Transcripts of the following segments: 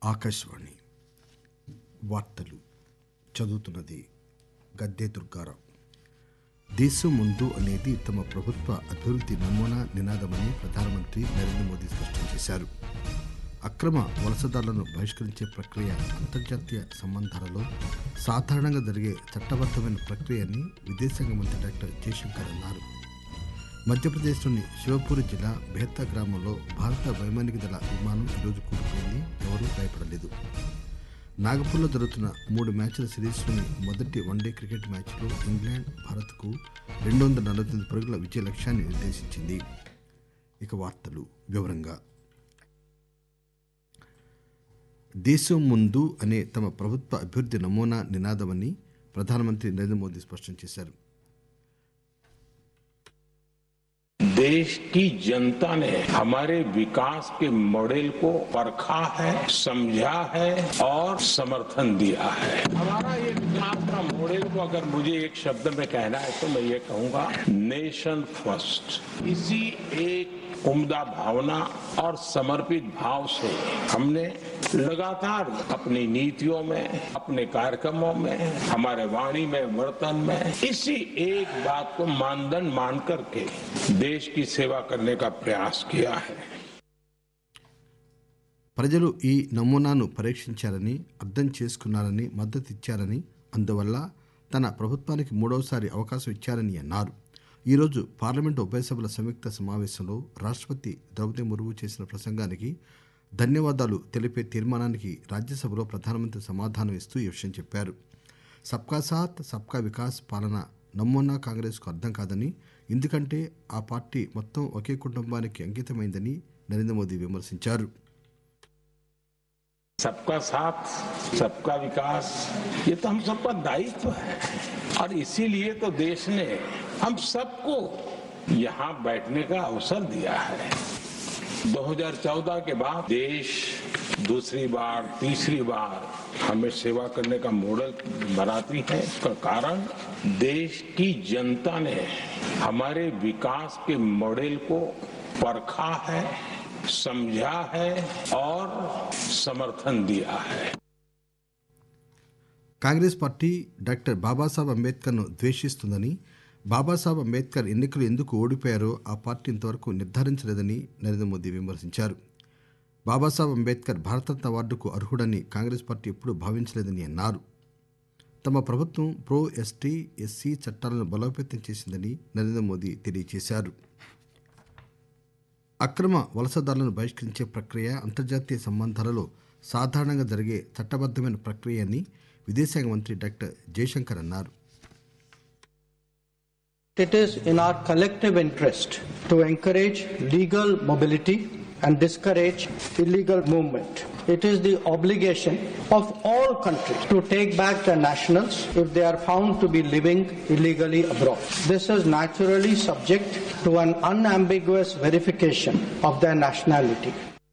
ఆకాశవాణి వార్తలు చదువుతున్నది గద్దే దుర్గారావు దేశం ముందు అనేది తమ ప్రభుత్వ అభివృద్ధి నమూనా నినాదమని ప్రధానమంత్రి నరేంద్ర మోదీ స్పష్టం చేశారు అక్రమ వలసదారులను బహిష్కరించే ప్రక్రియ అంతర్జాతీయ సంబంధాలలో సాధారణంగా జరిగే చట్టబద్దమైన ప్రక్రియ అని విదేశాంగ మంత్రి డాక్టర్ జయశంకర్ అన్నారు మధ్యప్రదేశ్లోని శివపూరి జిల్లా బెహత్తా గ్రామంలో భారత వైమానిక దళ విమానం ఈరోజు కూలిపోయింది ఎవరూ భయపడలేదు నాగపూర్లో జరుగుతున్న మూడు మ్యాచ్ల సిరీస్లోని మొదటి వన్డే క్రికెట్ మ్యాచ్లో ఇంగ్లాండ్ భారత్కు రెండు వందల నలభై తొమ్మిది పరుగుల విజయ లక్ష్యాన్ని నిర్దేశించింది ఇక వార్తలు వివరంగా దేశం ముందు అనే తమ ప్రభుత్వ అభివృద్ధి నమూనా నినాదమని ప్రధానమంత్రి నరేంద్ర మోదీ స్పష్టం చేశారు देश की जनता ने हमारे विकास के मॉडल को परखा है समझा है और समर्थन दिया है हमारा ये विकास का मॉडल को अगर मुझे एक शब्द में कहना है तो मैं ये कहूंगा नेशन फर्स्ट इसी एक उम्दा भावना और समर्पित भाव से हमने लगातार अपनी नीतियों में अपने कार्यक्रमों में हमारे वाणी में वर्तन में इसी एक बात को मानदंड मान करके देश की सेवा करने का प्रयास किया है ప్రజలు ఈ నమూనాను పరీక్షించారని అర్థం చేసుకున్నారని మద్దతు ఇచ్చారని అందువల్ల తన ప్రభుత్వానికి మూడవసారి అవకాశం ఇచ్చారని అన్నారు ఈరోజు పార్లమెంటు ఉభయ సభల సంయుక్త సమావేశంలో రాష్ట్రపతి ద్రౌపది ముర్ము చేసిన ప్రసంగానికి ధన్యవాదాలు తెలిపే తీర్మానానికి రాజ్యసభలో ప్రధానమంత్రి సమాధానం ఇస్తూ ఈ విషయం చెప్పారు సబ్కా సాత్ సబ్కా వికాస్ పాలన నమూనా కాంగ్రెస్కు అర్థం కాదని ఎందుకంటే ఆ పార్టీ మొత్తం ఒకే కుటుంబానికి అంకితమైందని నరేంద్ర మోదీ విమర్శించారు सबका साथ सबका विकास ये तो हम सबका दायित्व है और इसीलिए तो देश ने हम सबको यहाँ बैठने का अवसर दिया है 2014 के बाद देश दूसरी बार तीसरी बार हमें सेवा करने का मॉडल बनाती है इसका कारण देश की जनता ने हमारे विकास के मॉडल को परखा है समझा है और समर्थन दिया है కాంగ్రెస్ పార్టీ డాక్టర్ బాబాసాహెబ్ అంబేద్కర్ను ద్వేషిస్తుందని బాబాసాహెబ్ అంబేద్కర్ ఎన్నికలు ఎందుకు ఓడిపోయారో ఆ పార్టీ ఇంతవరకు నిర్ధారించలేదని నరేంద్ర మోదీ విమర్శించారు బాబాసాహెబ్ అంబేద్కర్ భారతరత్న అవార్డుకు అర్హుడని కాంగ్రెస్ పార్టీ ఎప్పుడూ భావించలేదని అన్నారు తమ ప్రభుత్వం ప్రో ఎస్టీ ఎస్సీ చట్టాలను బలోపేతం చేసిందని నరేంద్ర మోదీ తెలియజేశారు అక్రమ వలసదారులను బహిష్కరించే ప్రక్రియ అంతర్జాతీయ సంబంధాలలో సాధారణంగా జరిగే చట్టబద్దమైన ప్రక్రియ అని విదేశాంగ మంత్రి డాక్టర్ జయశంకర్ అన్నారు It is in our collective interest to encourage legal mobility and discourage illegal movement. It is the obligation of all countries to take back their nationals if they are found to be living illegally abroad. This is naturally subject to an unambiguous verification of their nationality.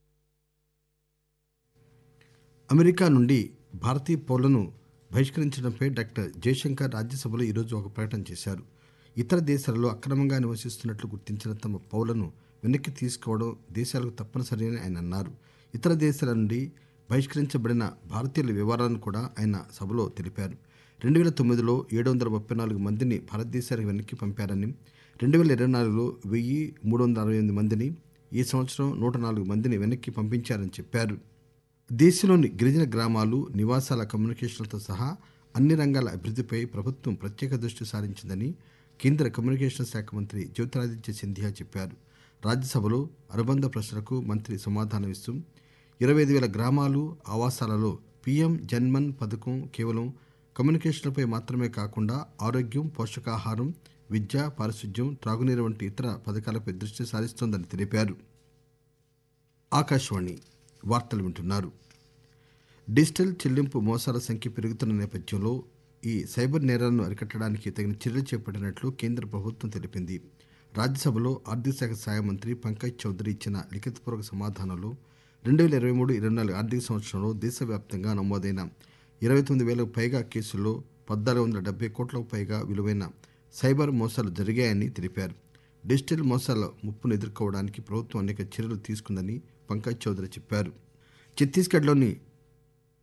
America నుండి భారతీయ పౌరులను బహిష్కరించడంపై doctor Jayashankar రాజ్యసభలో ఈరోజు ఒక ప్రకటన చేశారు ఇతర దేశాలలో అక్రమంగా నివసిస్తున్నట్లు గుర్తించిన తమ పౌరులను వెనక్కి తీసుకోవడం దేశాలకు తప్పనిసరి అని ఆయన అన్నారు ఇతర దేశాల నుండి బహిష్కరించబడిన భారతీయుల వివరాలను కూడా ఆయన సభలో తెలిపారు రెండు వేల తొమ్మిదిలో ఏడు వందల ముప్పై నాలుగు మందిని భారతదేశానికి వెనక్కి పంపారని రెండు వేల ఇరవై నాలుగులో వెయ్యి మూడు వందల అరవై ఎనిమిది మందిని ఈ సంవత్సరం నూట నాలుగు మందిని వెనక్కి పంపించారని చెప్పారు దేశంలోని గిరిజన గ్రామాలు నివాసాల కమ్యూనికేషన్లతో సహా అన్ని రంగాల అభివృద్ధిపై ప్రభుత్వం ప్రత్యేక దృష్టి సారించిందని కేంద్ర కమ్యూనికేషన్ శాఖ మంత్రి జ్యోతిరాదిత్య సింధియా చెప్పారు రాజ్యసభలో అనుబంధ ప్రశ్నలకు మంత్రి సమాధానం ఇస్తూ ఇరవై ఐదు వేల గ్రామాలు ఆవాసాలలో పీఎం జన్మన్ పథకం కేవలం కమ్యూనికేషన్లపై మాత్రమే కాకుండా ఆరోగ్యం పోషకాహారం విద్య పారిశుద్ధ్యం త్రాగునీరు వంటి ఇతర పథకాలపై దృష్టి సారిస్తోందని తెలిపారు ఆకాశవాణి వార్తలు వింటున్నారు డిజిటల్ చెల్లింపు మోసాల సంఖ్య పెరుగుతున్న నేపథ్యంలో ఈ సైబర్ నేరాలను అరికట్టడానికి తగిన చర్యలు చేపట్టినట్లు కేంద్ర ప్రభుత్వం తెలిపింది రాజ్యసభలో ఆర్థిక శాఖ సహాయ మంత్రి పంకజ్ చౌదరి ఇచ్చిన లిఖితపూర్వక సమాధానంలో రెండు వేల ఇరవై మూడు ఇరవై నాలుగు ఆర్థిక సంవత్సరంలో దేశవ్యాప్తంగా నమోదైన ఇరవై తొమ్మిది వేలకు పైగా కేసుల్లో పద్నాలుగు వందల డెబ్బై కోట్లకు పైగా విలువైన సైబర్ మోసాలు జరిగాయని తెలిపారు డిజిటల్ మోసాల ముప్పును ఎదుర్కోవడానికి ప్రభుత్వం అనేక చర్యలు తీసుకుందని పంకజ్ చౌదరి చెప్పారు ఛత్తీస్గఢ్లోని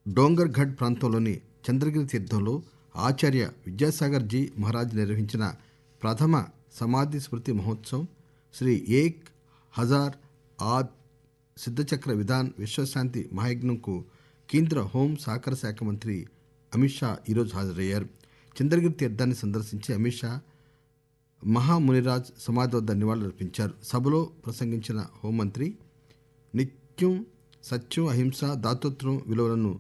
డోంగర్ ఘడ్ ప్రాంతంలోని చంద్రగిరి తీర్థంలో ఆచార్య విద్యాసాగర్ జీ మహారాజ్ నిర్వహించిన ప్రథమ సమాధి స్మృతి మహోత్సవం శ్రీ ఏక్ హజార్ ఆద్ సిద్ధచక్ర విధాన్ విశ్వశాంతి మహాయజ్ఞంకు కేంద్ర హోం సహకార శాఖ మంత్రి అమిత్ షా ఈరోజు హాజరయ్యారు చంద్రగిరి తీర్థాన్ని సందర్శించి అమిత్ షా మహామునిరాజ్ సమాధి వద్ద నివాళులర్పించారు సభలో ప్రసంగించిన హోంమంత్రి నిత్యం సత్యం అహింస దాతృత్వం విలువలను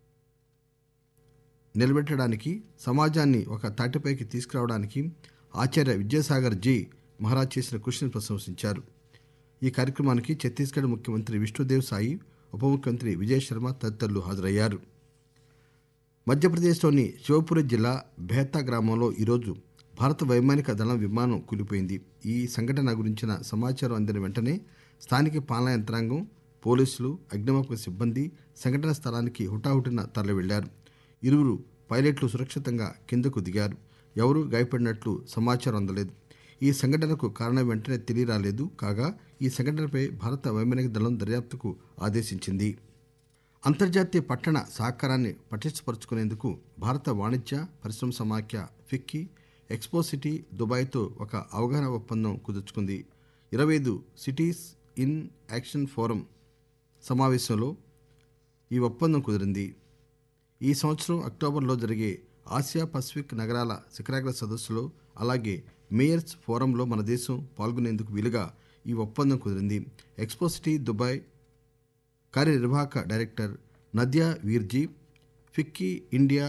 నిలబెట్టడానికి సమాజాన్ని ఒక తాటిపైకి తీసుకురావడానికి ఆచార్య విద్యాసాగర్ జీ మహారాజ్ చేసిన కృషిని ప్రశంసించారు ఈ కార్యక్రమానికి ఛత్తీస్గఢ్ ముఖ్యమంత్రి విష్ణుదేవ్ సాయి ఉప ముఖ్యమంత్రి విజయ్ శర్మ తదితరులు హాజరయ్యారు మధ్యప్రదేశ్లోని శివపురి జిల్లా బెహతా గ్రామంలో ఈరోజు భారత వైమానిక దళం విమానం కూలిపోయింది ఈ సంఘటన గురించిన సమాచారం అందిన వెంటనే స్థానిక పాలనా యంత్రాంగం పోలీసులు అగ్నిమాపక సిబ్బంది సంఘటన స్థలానికి హుటాహుటిన తరలి వెళ్లారు ఇరువురు పైలట్లు సురక్షితంగా కిందకు దిగారు ఎవరూ గాయపడినట్లు సమాచారం అందలేదు ఈ సంఘటనకు కారణం వెంటనే తెలియరాలేదు కాగా ఈ సంఘటనపై భారత వైమానిక దళం దర్యాప్తుకు ఆదేశించింది అంతర్జాతీయ పట్టణ సహకారాన్ని పటిష్టపరుచుకునేందుకు భారత వాణిజ్య పరిశ్రమ సమాఖ్య ఫిక్కీ ఎక్స్పో సిటీ దుబాయ్తో ఒక అవగాహన ఒప్పందం కుదుర్చుకుంది ఇరవై ఐదు సిటీస్ ఇన్ యాక్షన్ ఫోరం సమావేశంలో ఈ ఒప్పందం కుదిరింది ఈ సంవత్సరం అక్టోబర్లో జరిగే ఆసియా పసిఫిక్ నగరాల శిఖరాగ్ర సదస్సులో అలాగే మేయర్స్ ఫోరంలో మన దేశం పాల్గొనేందుకు వీలుగా ఈ ఒప్పందం కుదిరింది ఎక్స్పో సిటీ దుబాయ్ కార్యనిర్వాహక director Nadya Virjee FICCI India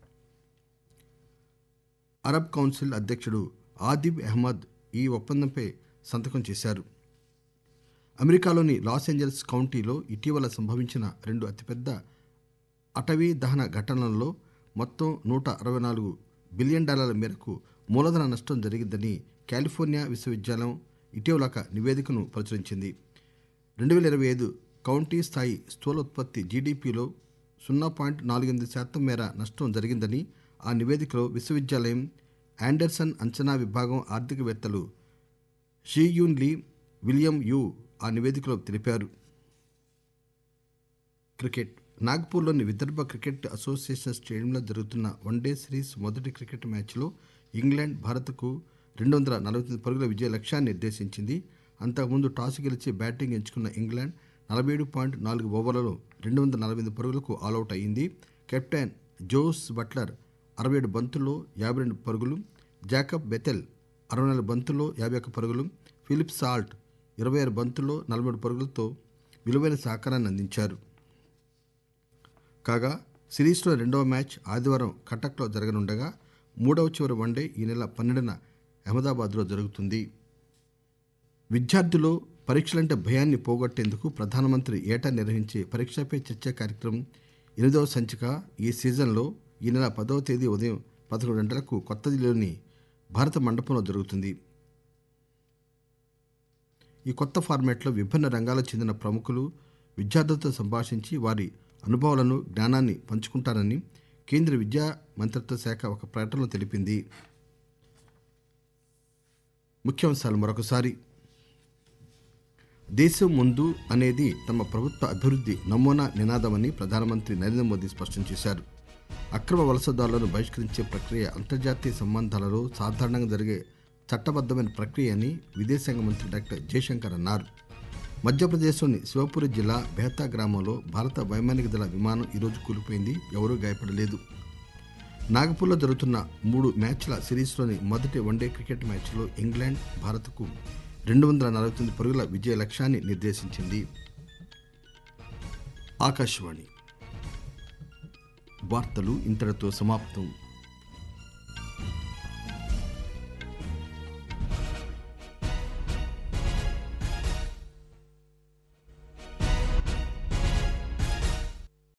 Arab council అధ్యక్షుడు ఆదిబ్ అహ్మద్ ఈ ఒప్పందంపై సంతకం చేశారు అమెరికాలోని లాస్ ఏంజల్స్ కౌంటీలో ఇటీవల సంభవించిన రెండు అతిపెద్ద అటవీ దహన ఘటనల్లో మొత్తం నూట అరవై నాలుగు బిలియన్ డాలర్ల మేరకు మూలధన నష్టం జరిగిందని కాలిఫోర్నియా విశ్వవిద్యాలయం ఇటీవల ఒక నివేదికను ప్రచురించింది రెండు వేల ఇరవై ఐదు కౌంటీ స్థాయి స్థూల ఉత్పత్తి జీడీపీలో సున్నా పాయింట్ నాలుగెనిమిది శాతం మేర నష్టం జరిగిందని ఆ నివేదికలో విశ్వవిద్యాలయం ఆండర్సన్ అంచనా విభాగం ఆర్థికవేత్తలు షీయూన్ లీ విలియం యూ ఆ నివేదికలో తెలిపారు క్రికెట్ నాగ్పూర్లోని విదర్భ క్రికెట్ అసోసియేషన్ స్టేడియంలో జరుగుతున్న వన్డే సిరీస్ మొదటి క్రికెట్ మ్యాచ్లో ఇంగ్లాండ్ భారత్కు రెండు వందల నలభై తొమ్మిది పరుగుల విజయ లక్ష్యాన్ని నిర్దేశించింది అంతకుముందు టాస్ గెలిచి బ్యాటింగ్ ఎంచుకున్న ఇంగ్లాండ్ నలభై ఏడు పాయింట్ నాలుగు ఓవర్లలో రెండు వందల నలభై ఎనిమిది పరుగులకు ఆలౌట్ అయింది కెప్టెన్ జోస్ బట్లర్ అరవై ఏడు బంతుల్లో యాభై రెండు పరుగులు జాకబ్ బెతెల్ అరవై నాలుగు బంతుల్లో యాభై ఒక్క పరుగులు ఫిలిప్ సాల్ట్ ఇరవై ఆరు బంతుల్లో నలభై ఏడు పరుగులతో విలువైన సహకారాన్ని అందించారు కాగా సిరీస్లో రెండవ మ్యాచ్ ఆదివారం కటక్లో జరగనుండగా మూడవ చివరి వన్డే ఈ నెల పన్నెండున అహ్మదాబాద్లో జరుగుతుంది విద్యార్థులు పరీక్షలంటే భయాన్ని పోగొట్టేందుకు ప్రధానమంత్రి ఏటా నిర్వహించే పరీక్షపై చర్చ కార్యక్రమం ఎనిమిదవ సంచిక ఈ సీజన్లో ఈ నెల పదవ తేదీ ఉదయం పదకొండు గంటలకు కొత్త ఢిల్లీలోని భారత మండపంలో జరుగుతుంది ఈ కొత్త ఫార్మాట్లో విభిన్న రంగాలకు చెందిన ప్రముఖులు విద్యార్థులతో సంభాషించి వారి అనుభవాలను జ్ఞానాన్ని పంచుకుంటారని కేంద్ర విద్యా మంత్రిత్వ శాఖ ఒక ప్రకటనలో తెలిపింది ముఖ్యాంశాలు మరొకసారి దేశం ముందు అనేది తమ ప్రభుత్వ అభివృద్ధి నమూనా నినాదమని ప్రధానమంత్రి నరేంద్ర మోదీ స్పష్టం చేశారు అక్రమ వలసదారులను బహిష్కరించే ప్రక్రియ అంతర్జాతీయ సంబంధాలలో సాధారణంగా జరిగే చట్టబద్దమైన ప్రక్రియ అని విదేశాంగ మంత్రి డాక్టర్ జయశంకర్ అన్నారు మధ్యప్రదేశ్లోని శివపురి జిల్లా బెహతా గ్రామంలో భారత వైమానిక దళ విమానం ఈరోజు కూలిపోయింది ఎవరూ గాయపడలేదు నాగపూర్లో జరుగుతున్న మూడు మ్యాచ్ల సిరీస్లోని మొదటి వన్డే క్రికెట్ మ్యాచ్లో ఇంగ్లాండ్ భారత్కు రెండు వందల నలభై తొమ్మిది పరుగుల విజయ లక్ష్యాన్ని నిర్దేశించింది ఆకాశవాణి వార్తలు ఇంతటితో సమాప్తం